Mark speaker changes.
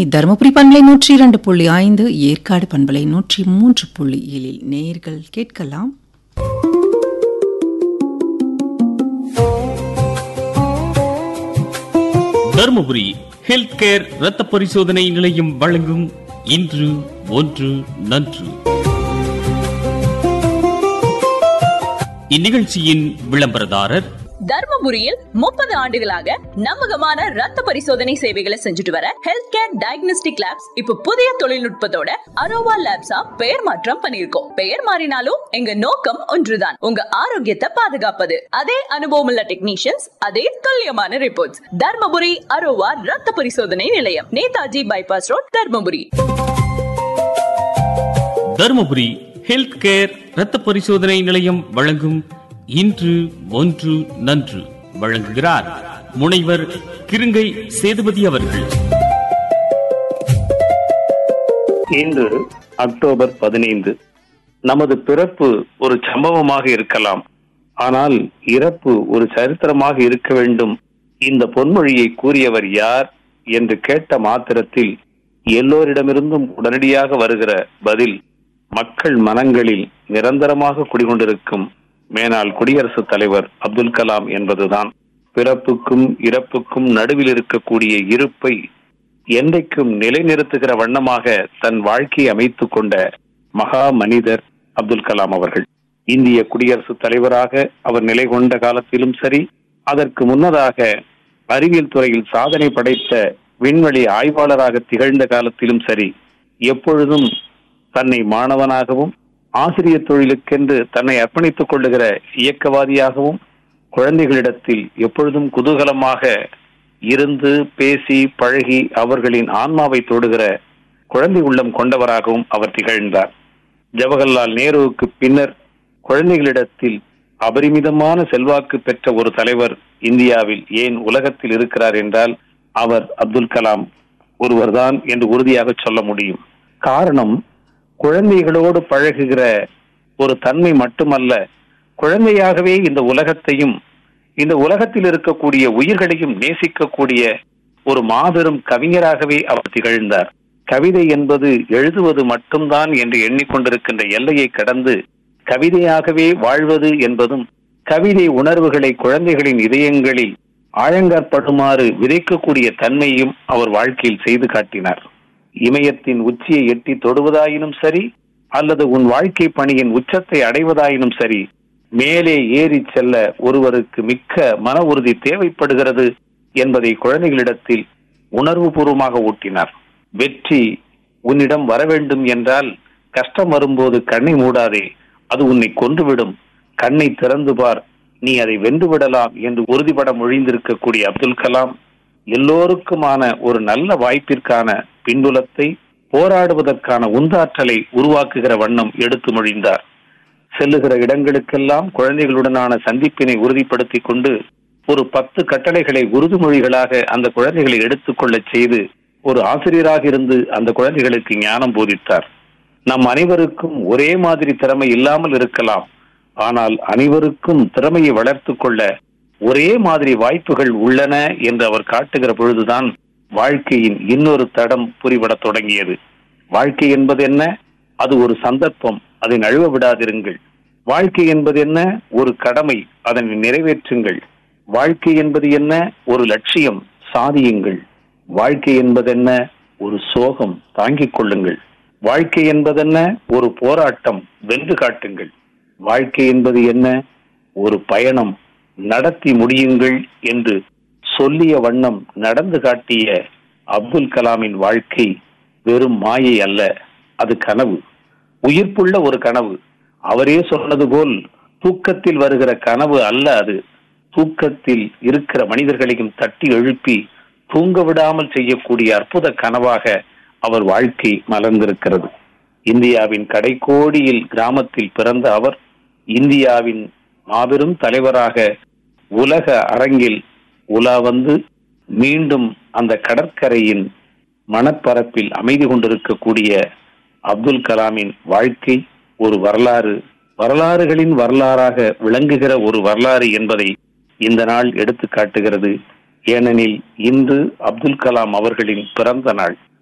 Speaker 1: தருமபுரி பண்பலை நூற்றி இரண்டு புள்ளி ஐந்து ஏற்காடு பண்பலை நூற்றி மூன்று புள்ளி ஏழில் நேர்கள் கேட்கலாம்
Speaker 2: தருமபுரி ஹெல்த் கேர் ரத்த பரிசோதனை நிலையம் வழங்கும் இன்று ஒன்று நன்று இந்நிகழ்ச்சியின் விளம்பரதாரர்
Speaker 3: தர்மபுரியில் முப்பது ஆண்டுகளாக நம்பகமான ரத்த பரிசோதனை சேவைகளை செஞ்சுட்டு வர ஹெல்த் கேர் டயக்னோஸ்டிக் லேப்ஸ் இப்ப புதிய தொழில்நுட்பத்தோட அரோவா லேப்ஸா பெயர் மாற்றம் பண்ணிருக்கோம் பெயர் மாறினாலும் எங்க நோக்கம் ஒன்றுதான் உங்க ஆரோக்கியத்தை பாதுகாப்பது அதே அனுபவம் உள்ள டெக்னீஷியன்ஸ் அதே துல்லியமான ரிப்போர்ட்ஸ் தர்மபுரி அரோவா ரத்த பரிசோதனை நிலையம் Netaji bypass road Dharmapuri
Speaker 2: Dharmapuri health care ரத்த பரிசோதனை நிலையம் வழங்கும் இன்று ஒன்று நன்று வழங்குகிறார் முனைவர் கிருங்கை சேதுபதி அவர்கள்
Speaker 4: இன்று அக்டோபர் பதினைந்து நமது பிறப்பு ஒரு சம்பவமாக இருக்கலாம் ஆனால் இறப்பு ஒரு சரித்திரமாக இருக்க வேண்டும் இந்த பொன்மொழியை கூறியவர் யார் என்று கேட்ட மாத்திரத்தில் எல்லோரிடமிருந்தும் உடனடியாக வருகிற பதில் மக்கள் மனங்களில் நிரந்தரமாக குடிகொண்டிருக்கும் மேனாள் குடியரசுத் தலைவர் அப்துல் கலாம் என்பதுதான் பிறப்புக்கும் இறப்புக்கும் நடுவில் இருக்கக்கூடிய இருப்பை என்றைக்கும் நிலைநிறுத்துகிற வண்ணமாக தன் வாழ்க்கையை அமைத்துக் கொண்ட மகா மனிதர் அப்துல் கலாம் அவர்கள் இந்திய குடியரசுத் தலைவராக அவர் நிலை கொண்ட காலத்திலும் சரி அதற்கு முன்னதாக அறிவியல் துறையில் சாதனை படைத்த விண்வெளி ஆய்வாளராக திகழ்ந்த காலத்திலும் சரி எப்பொழுதும் தன்னை மாணவனாகவும் ஆசிரியர் தொழிலுக்கென்று தன்னை அர்ப்பணித்துக் கொள்ளுகிற இயக்கவாதியாகவும் குழந்தைகளிடத்தில் எப்பொழுதும் குதூகலமாக இருந்து பேசி பழகி அவர்களின் ஆன்மாவை தொடுகிற குழந்தை உள்ளம் கொண்டவராகவும் அவர் திகழ்ந்தார் ஜவஹர்லால் நேருவுக்கு பின்னர் குழந்தைகளிடத்தில் அபரிமிதமான செல்வாக்கு பெற்ற ஒரு தலைவர் இந்தியாவில் ஏன் உலகத்தில் இருக்கிறார் என்றால் அவர் அப்துல் கலாம் ஒருவர்தான் என்று உறுதியாக சொல்ல முடியும் காரணம் குழந்தைகளோடு பழகுகிற ஒரு தன்மை மட்டுமல்ல குழந்தையாகவே இந்த உலகத்தையும் இந்த உலகத்தில் இருக்கக்கூடிய உயிர்களையும் நேசிக்கக்கூடிய ஒரு மாபெரும் கவிஞராகவே அவர் திகழ்ந்தார் கவிதை என்பது எழுதுவது மட்டும்தான் என்று எண்ணிக்கொண்டிருக்கின்ற எல்லையை கடந்து கவிதையாகவே வாழ்வது என்பதும் கவிதை உணர்வுகளை குழந்தைகளின் இதயங்களில் ஆழங்கற்படுமாறு விதைக்கக்கூடிய தன்மையும் அவர் வாழ்க்கையில் செய்து காட்டினார் இமயத்தின் உச்சியை எட்டி தொடுவதாயினும் சரி அல்லது உன் வாழ்க்கை பணியின் உச்சத்தை அடைவதாயினும் சரி மேலே ஏறி செல்ல ஒருவருக்கு மிக்க மன உறுதி தேவைப்படுகிறது என்பதை குழந்தைகளிடத்தில் உணர்வு பூர்வமாக ஊட்டினார் வெற்றி உன்னிடம் வர வேண்டும் என்றால் கஷ்டம் வரும்போது கண்ணை மூடாதே அது உன்னை கொன்றுவிடும் கண்ணை திறந்து பார் நீ அதை வென்றுவிடலாம் என்று உறுதிபட மொழிந்திருக்கக்கூடிய அப்துல் கலாம் எல்லோருக்குமான ஒரு நல்ல வாய்ப்பிற்கான பின்புலத்தை போராடுவதற்கான உந்தாற்றலை உருவாக்குகிற வண்ணம் எடுத்து மொழிந்தார் செல்லுகிற இடங்களுக்கெல்லாம் குழந்தைகளுடனான சந்திப்பினை உறுதிப்படுத்திக் கொண்டு ஒரு பத்து கட்டளைகளை உறுதிமொழிகளாக அந்த குழந்தைகளை எடுத்துக்கொள்ளச் செய்து ஒரு ஆசிரியராக இருந்து அந்த குழந்தைகளுக்கு ஞானம் போதித்தார் நம் அனைவருக்கும் ஒரே மாதிரி திறமை இல்லாமல் இருக்கலாம் ஆனால் அனைவருக்கும் திறமையை வளர்த்துக் கொள்ள ஒரே மாதிரி வாய்ப்புகள் உள்ளன என்று அவர் காட்டுகிற பொழுதுதான் வாழ்க்கையின் இன்னொரு தடம் புரிபடத் தொடங்கியது வாழ்க்கை என்பது என்ன அது ஒரு சந்தர்ப்பம் அதை நழுவ விடாதிருங்கள் வாழ்க்கை என்பது என்ன ஒரு கடமை அதனை நிறைவேற்றுங்கள் வாழ்க்கை என்பது என்ன ஒரு லட்சியம் சாதியுங்கள் வாழ்க்கை என்பதென்ன ஒரு சோகம் தாங்கிக் கொள்ளுங்கள் வாழ்க்கை என்பதென்ன ஒரு போராட்டம் வென்று காட்டுங்கள் வாழ்க்கை என்பது என்ன ஒரு பயணம் நடத்தி முடியுங்கள் என்று சொல்லிய வண்ணம் நடந்து காட்டிய அப்துல் கலாமின் வாழ்க்கை வெறும் மாயை அல்ல அது கனவு உயிர்ப்புள்ள ஒரு கனவு அவரே சொன்னது போல் தூக்கத்தில் வருகிற கனவு அல்ல அது தூக்கத்தில் இருக்கிற மனிதர்களையும் தட்டி எழுப்பி தூங்க விடாமல் செய்யக்கூடிய அற்புத கனவாக அவர் வாழ்க்கை மலர்ந்திருக்கிறது இந்தியாவின் கடைக்கோடியில் கிராமத்தில் பிறந்த அவர் இந்தியாவின் மாபெரும் தலைவராக உலக அரங்கில் உலா வந்து மீண்டும் அந்த கடற்கரையின் மணப்பரப்பில் அமைதி கொண்டிருக்கக்கூடிய அப்துல் கலாமின் வாழ்க்கை ஒரு வரலாறு வரலாறுகளின் வரலாறாக விளங்குகிற ஒரு வரலாறு என்பதை இந்த நாள் எடுத்து காட்டுகிறது ஏனெனில் இன்று அப்துல் கலாம் அவர்களின் பிறந்த நாள்